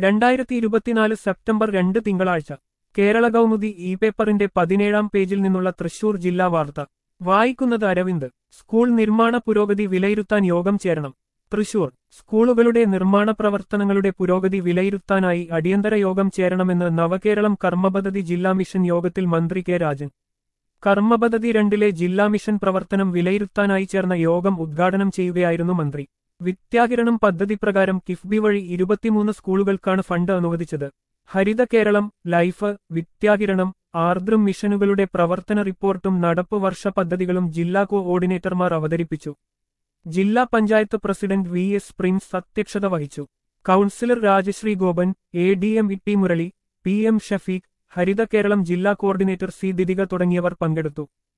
രണ്ടായിരത്തി ഇരുപത്തിനാല് സെപ്റ്റംബർ രണ്ട് തിങ്കളാഴ്ച കേരള കൗമുദി ഇ പേപ്പറിന്റെ പതിനേഴാം പേജിൽ നിന്നുള്ള തൃശൂർ ജില്ലാ വാർത്ത വായിക്കുന്നത് അരവിന്ദ് സ്കൂൾ നിർമ്മാണ പുരോഗതി വിലയിരുത്താൻ യോഗം ചേരണം തൃശൂർ സ്കൂളുകളുടെ നിർമ്മാണ പ്രവർത്തനങ്ങളുടെ പുരോഗതി വിലയിരുത്താനായി അടിയന്തര യോഗം ചേരണമെന്ന് നവകേരളം കർമ്മപദ്ധതി ജില്ലാ മിഷൻ യോഗത്തിൽ മന്ത്രി കെ രാജൻ കർമ്മപദ്ധതി രണ്ടിലെ ജില്ലാ മിഷൻ പ്രവർത്തനം വിലയിരുത്താനായി ചേർന്ന യോഗം ഉദ്ഘാടനം ചെയ്യുകയായിരുന്നു മന്ത്രി വിദ്യാകിരണം പദ്ധതി പ്രകാരം കിഫ്ബി വഴി ഇരുപത്തിമൂന്ന് സ്കൂളുകൾക്കാണ് ഫണ്ട് അനുവദിച്ചത് ഹരിത കേരളം ലൈഫ് വിദ്യാകിരണം ആർദ്രം മിഷനുകളുടെ പ്രവർത്തന റിപ്പോർട്ടും നടപ്പ് വർഷ പദ്ധതികളും ജില്ലാ കോഓർഡിനേറ്റർമാർ അവതരിപ്പിച്ചു ജില്ലാ panchayat president V S Prince അധ്യക്ഷത വഹിച്ചു councillor Rajasree Gopan A D M E T Murali P M Shafeeq Haritha Keralam ജില്ലാ കോർഡിനേറ്റർ സി ദിദിക തുടങ്ങിയവർ പങ്കെടുത്തു